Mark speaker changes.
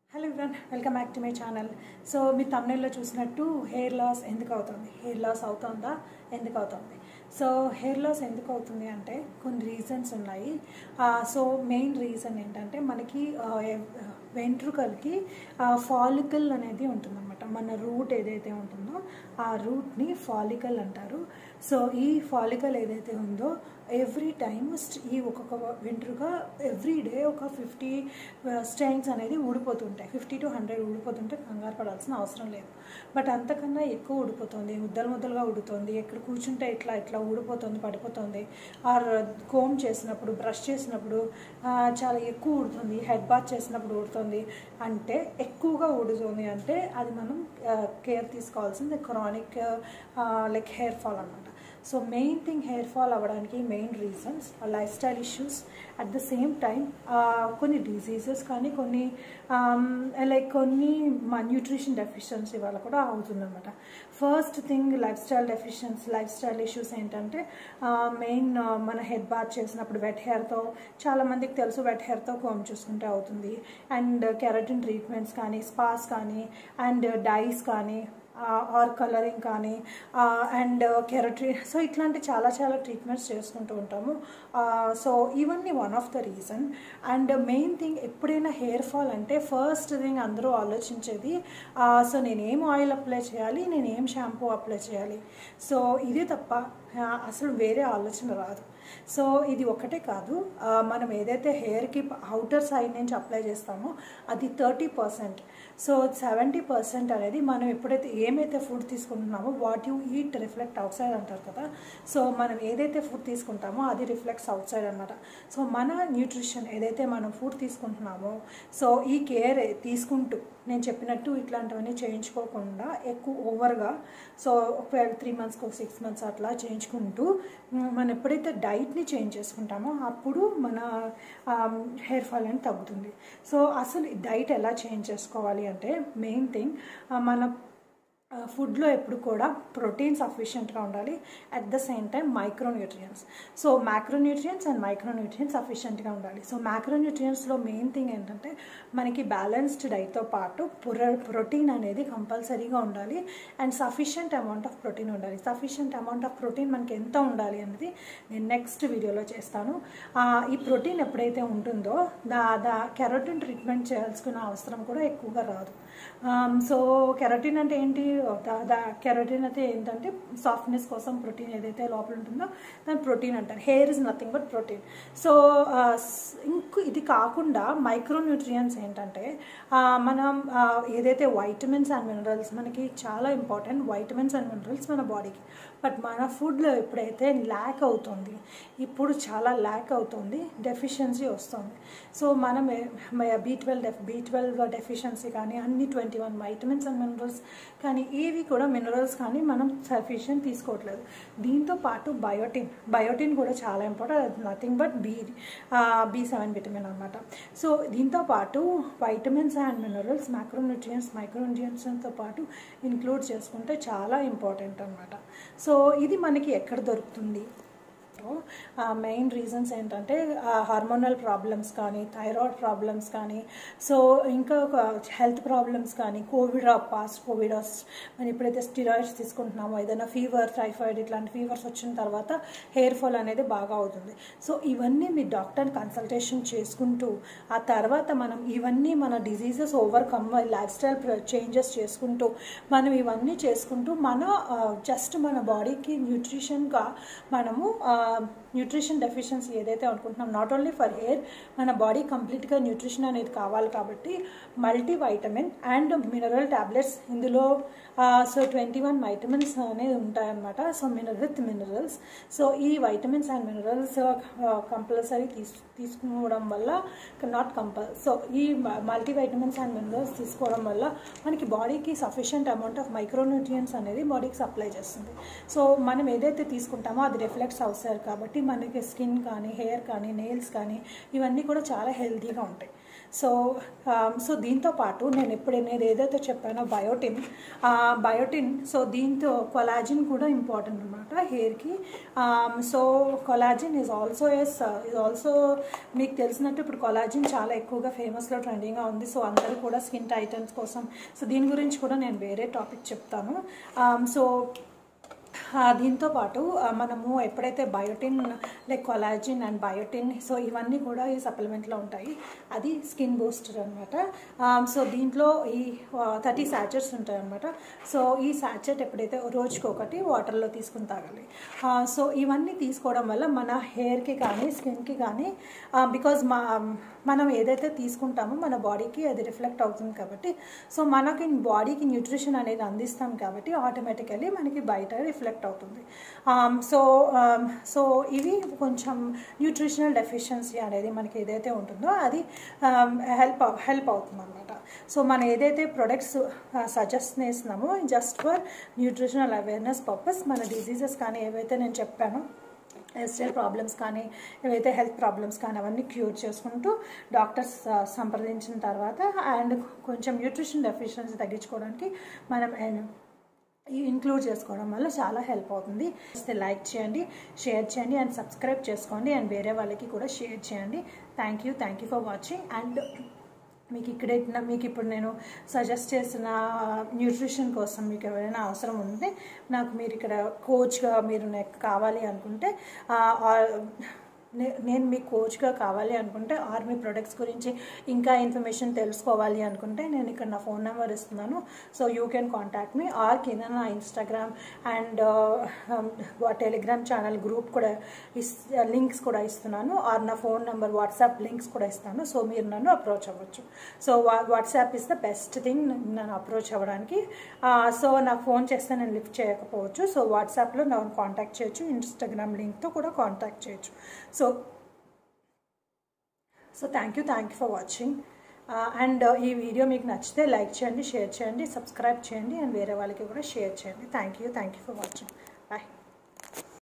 Speaker 1: hello everyone welcome back to my channel so మీ తమిళలో చూసినట్టు హెయిర్ లాస్ ఎందుకు అవుతుంది హెయిర్ లాస్ అవుతుందా ఎందుకు అవుతుంది సో హెయిర్ లాస్ ఎందుకు అవుతుంది అంటే కొన్ని రీజన్స్ ఉన్నాయి సో మెయిన్ రీజన్ ఏంటంటే మనకి ఆ, ఎవ్- వెంట్రుకలకి ఫాలికల్ అనేది ఉంటుందన్నమాట మన రూట్ ఏదైతే ఉంటుందో ఆ రూట్ని ఫాలికల్ అంటారు సో ఈ ఫాలికల్ ఏదైతే ఉందో ఎవ్రీ టైమ్ ఈ ఒక్కొక్క వెంట్రుక ఎవ్రీ డే ఒక ఫిఫ్టీ స్ట్రెయిన్స్ అనేది ఊడిపోతుంటాయి ఫిఫ్టీ టు హండ్రెడ్ ఊడిపోతుంటే కంగారు పడాల్సిన అవసరం లేదు బట్ అంతకన్నా ఎక్కువ ఊడిపోతుంది ముద్దలు ముద్దలుగా ఉడుతుంది ఎక్కడ కూర్చుంటే ఇట్లా ఇట్లా ఊడిపోతుంది పడిపోతుంది ఆర్ కోమ్ చేసినప్పుడు బ్రష్ చేసినప్పుడు ఆ, చాలా ఎక్కువ ఉడుతుంది హెడ్ బాత్ చేసినప్పుడు ఉడుతుంది అంటే ఎక్కువగా ఉడుతుంది అంటే అది మనం కేర్ తీసుకోవాల్సింది క్రానిక్ లైక్ హెయిర్ ఫాల్ అనమాట so main thing hair fall అవ్వడానికి main reasons lifestyle issues at the same time కొన్ని డిసీజెస్ కానీ కొన్ని లైక్ కొన్ని న్యూట్రిషన్ డెఫిషియన్సీ వల్ల కూడా అవుతుందన్నమాట first thing lifestyle deficiency lifestyle issues ఏంటంటే మెయిన్ మన హెడ్ బాత్ చేసినప్పుడు వెట్ హెయిర్తో చాలామందికి తెలుసు వెట్ హెయిర్తో కోమ్ చూసుకుంటే అవుతుంది అండ్ కెరటిన్ ట్రీట్మెంట్స్ కానీ స్పాస్ కానీ అండ్ డైస్ కానీ ఆర్ కలరింగ్ కానీ అండ్ కెరట్రీ సో ఇట్లాంటి చాలా చాలా ట్రీట్మెంట్స్ చేసుకుంటూ ఉంటాము సో ఇవన్నీ one of the reason and main thing ఎప్పుడైనా హెయిర్ ఫాల్ అంటే ఫస్ట్ థింగ్ అందరూ ఆలోచించేది సో నేను ఏం ఆయిల్ అప్లై చేయాలి నేను ఏం షాంపూ అప్లై చేయాలి సో ఇది తప్ప ఆ, అసలు వేరే ఆలోచన రాదు సో ఇది ఒకటే కాదు ఆ, మనం ఏదైతే హెయిర్కి అవుటర్ సైడ్ నుంచి అప్లై చేస్తామో అది thirty percent so seventy percent అనేది మనం ఎప్పుడైతే ఏమైతే ఫుడ్ తీసుకుంటున్నామో what you eat reflect outside అంటారు కదా సో మనం ఏదైతే ఫుడ్ తీసుకుంటామో అది రిఫ్లెక్ట్స్ అవుట్ సైడ్ అనమాట సో మన న్యూట్రిషన్ ఏదైతే మనం ఫుడ్ తీసుకుంటున్నామో సో ఈ కేర్ తీసుకుంటూ నేను చెప్పినట్టు ఇట్లాంటివన్నీ చేయించుకోకుండా ఎక్కువ ఓవర్గా సో ఒకవేళ త్రీ మంత్స్కి ఒక సిక్స్ మంత్స్ అట్లా చేయించుకుంటూ మ్, మనం ఎప్పుడైతే డైట్ని చేంజ్ చేసుకుంటామో అప్పుడు మన హెయిర్ ఫాల్ అనేది తగ్గుతుంది సో అసలు డైట్ ఎలా చేంజ్ చేసుకోవాలి అంటే మెయిన్ థింగ్ మన ఫుడ్లో ఎప్పుడు కూడా ప్రోటీన్ సఫిషియెంట్గా ఉండాలి at the same time micronutrients so macronutrients and micronutrients సఫిషియెంట్గా ఉండాలి సో మ్యాక్రోన్యూట్రియన్స్లో మెయిన్ థింగ్ ఏంటంటే మనకి బ్యాలెన్స్డ్ డైట్తో పాటు పుర ప్రోటీన్ అనేది కంపల్సరీగా ఉండాలి and sufficient amount of protein ఉండాలి సఫిషియెంట్ అమౌంట్ ఆఫ్ ప్రోటీన్ మనకి ఎంత ఉండాలి అనేది నేను నెక్స్ట్ వీడియోలో చేస్తాను ఆ, ఈ ప్రోటీన్ ఎప్పుడైతే ఉంటుందో దా దా కెరోటిన్ ట్రీట్మెంట్ చేయాల్సిన అవసరం కూడా ఎక్కువగా రాదు సో కెరోటిన్ అంటే ఏంటి దా- దా కెరోటిన్ అయితే ఏంటంటే సాఫ్ట్నెస్ కోసం ప్రోటీన్ ఏదైతే లోపల ఉంటుందో దాని ప్రోటీన్ అంటారు hair is nothing but protein so ఇంకో ఇది కాకుండా మైక్రోన్యూట్రియన్స్ ఏంటంటే ఆ, మనం ఆ, ఏదైతే వైటమిన్స్ అండ్ మినరల్స్ మనకి చాలా ఇంపార్టెంట్ వైటమిన్స్ అండ్ మినరల్స్ మన బాడీకి బట్ మన ఫుడ్లో ఎప్పుడైతే ల్యాక్ అవుతుంది ఇప్పుడు చాలా ల్యాక్ అవుతుంది డెఫిషియన్సీ వస్తుంది సో మనం B twelve def B twelve deficiency కానీ అన్ని twenty one vitamins and minerals కానీ ఏవి కూడా మినరల్స్ కానీ మనం సఫిషియెంట్ తీసుకోవట్లేదు దీంతో పాటు బయోటిన్ బయోటిన్ కూడా చాలా important nothing but B B seven vitamin అనమాట సో దీంతో పాటు వైటమిన్స్ అండ్ మినరల్స్ మైక్రోన్యూట్రియన్స్ మైక్రోన్యూట్రియన్స్తో పాటు ఇంక్లూడ్ చేసుకుంటే చాలా ఇంపార్టెంట్ అనమాట సో ఇది మనకి ఎక్కడ దొరుకుతుంది మెయిన్ రీజన్స్ ఏంటంటే హార్మోనల్ ప్రాబ్లమ్స్ కానీ థైరాయిడ్ ప్రాబ్లమ్స్ కానీ సో ఇంకా ఒక హెల్త్ ప్రాబ్లమ్స్ కానీ కోవిడ్ పాస్ట్ కోవిడ్ మనం ఎప్పుడైతే స్టిరాయిడ్స్ తీసుకుంటున్నామో ఏదైనా ఫీవర్ టైఫాయిడ్ ఇట్లాంటి ఫీవర్స్ వచ్చిన తర్వాత హెయిర్ ఫాల్ అనేది బాగా అవుతుంది సో ఇవన్నీ మీ డాక్టర్ కన్సల్టేషన్ చేసుకుంటూ ఆ తర్వాత మనం ఇవన్నీ మన diseases overcome life style changes చేసుకుంటూ మనం ఇవన్నీ చేసుకుంటూ మన జస్ట్ మన బాడీకి న్యూట్రిషన్గా మనము న్యూట్రిషన్ డెఫిషియన్సీ ఏదైతే అనుకుంటున్నాం నాట్ ఓన్లీ ఫర్ హెయిర్ మన బాడీ కంప్లీట్గా న్యూట్రిషన్ అనేది కావాలి కాబట్టి multi vitamin and mineral tablets ఇందులో సో ట్వంటీ వన్ వైటమిన్స్ అనేది ఉంటాయన్నమాట so mineral with minerals so ఈ వైటమిన్స్ అండ్ మినరల్స్ కంపల్సరీ తీసు తీసుకోవడం వల్ల నాట్ కంపల్ సో ఈ మల్టీ వైటమిన్స్ అండ్ మినరల్స్ తీసుకోవడం వల్ల మనకి బాడీకి సఫిషియంట్ అమౌంట్ ఆఫ్ మైక్రోన్యూట్రియన్స్ అనేది బాడీకి సప్లై చేస్తుంది సో మనం ఏదైతే తీసుకుంటామో అది రిఫ్లెక్ట్స్ అవుతారు కాబట్టి మనకి స్కిన్ కానీ హెయిర్ కానీ నెయిల్స్ కానీ ఇవన్నీ కూడా చాలా హెల్తీగా ఉంటాయి సో సో దీంతో పాటు నేను ఎప్పుడు నేను ఏదైతే చెప్పానో బయోటిన్ బయోటిన్ సో దీంతో కొలాజిన్ కూడా ఇంపార్టెంట్ అనమాట హెయిర్కి so collagen is also as is also మీకు తెలిసినట్టు ఇప్పుడు కొలాజిన్ చాలా ఎక్కువగా ఫేమస్లో ట్రెండింగ్గా ఉంది సో అందరూ కూడా స్కిన్ టైటన్స్ కోసం సో దీని గురించి కూడా నేను వేరే టాపిక్ చెప్తాను సో దీంతో పాటు మనము ఎప్పుడైతే biotin like collagen and biotin so ఇవన్నీ కూడా ఈ సప్లిమెంట్లో ఉంటాయి అది స్కిన్ బూస్టర్ అనమాట సో దీంట్లో ఈ థర్టీ శాచెట్స్ ఉంటాయి అనమాట సో ఈ శాచెట్ ఎప్పుడైతే రోజుకి ఒకటి వాటర్లో తీసుకుని తాగాలి సో ఇవన్నీ తీసుకోవడం వల్ల మన హెయిర్కి కానీ స్కిన్కి కానీ బికాజ్ మా మనం ఏదైతే తీసుకుంటామో మన బాడీకి అది రిఫ్లెక్ట్ అవుతుంది కాబట్టి సో మనకి బాడీకి న్యూట్రిషన్ అనేది అందిస్తాం కాబట్టి ఆటోమేటికలీ మనకి బయట రిఫ్లెక్ట్ అవుతుంది సో సో ఇవి కొంచెం న్యూట్రిషనల్ డెఫిషియన్సీ అనేది మనకి ఏదైతే ఉంటుందో అది హెల్ప్ హెల్ప్ అవుతుంది అనమాట సో మనం ఏదైతే ప్రొడక్ట్స్ సజెస్ట్ చేస్తున్నామో just for nutritional awareness purpose మన డిజీజెస్ కానీ ఏవైతే నేను చెప్పానో ఎస్టైల్ ప్రాబ్లమ్స్ కానీ ఏవైతే హెల్త్ ప్రాబ్లమ్స్ కానీ అవన్నీ క్యూర్ చేసుకుంటూ డాక్టర్స్ సంప్రదించిన తర్వాత అండ్ కొంచెం న్యూట్రిషన్ డెఫిషియన్సీ తగ్గించుకోవడానికి మనం ఇంక్లూడ్ చేసుకోవడం వల్ల చాలా హెల్ప్ అవుతుంది లైక్ చేయండి షేర్ చేయండి అండ్ సబ్స్క్రైబ్ చేసుకోండి అండ్ వేరే వాళ్ళకి కూడా షేర్ చేయండి thank you thank you for watching and మీకు ఇక్కడే మీకు ఇప్పుడు నేను సజెస్ట్ చేసిన న్యూట్రిషన్ కోసం మీకు ఎవరైనా అవసరం ఉంటే నాకు మీరు ఇక్కడ కోచ్గా మీరు నాకు కావాలి అనుకుంటే నేను మీ కోచ్గా కావాలి అనుకుంటే ఆర్మీ ప్రొడక్ట్స్ గురించి ఇంకా ఇన్ఫర్మేషన్ తెలుసుకోవాలి అనుకుంటే నేను ఇక్కడ నా ఫోన్ నెంబర్ ఇస్తున్నాను so you can contact me or కింద నా Instagram and Telegram channel group కూడా ఇస్ లింక్స్ కూడా ఇస్తున్నాను ఆర్ నా ఫోన్ నెంబర్ వాట్సాప్ లింక్స్ కూడా ఇస్తాను సో మీరు నన్ను అప్రోచ్ అవ్వచ్చు so WhatsApp is the best thing నన్ను అప్రోచ్ అవ్వడానికి సో నాకు ఫోన్ చేస్తే నేను లిఫ్ట్ చేయకపోవచ్చు సో వాట్సాప్లో నన్ను కాంటాక్ట్ చేయొచ్చు ఇన్స్టాగ్రామ్ లింక్తో కూడా కాంటాక్ట్ చేయొచ్చు so so thank you thank you for watching and ఈ వీడియో మీకు నచ్చితే లైక్ చేయండి షేర్ చేయండి సబ్స్క్రైబ్ చేయండి అండ్ వేరే వాళ్ళకి కూడా షేర్ చేయండి thank you thank you for watching bye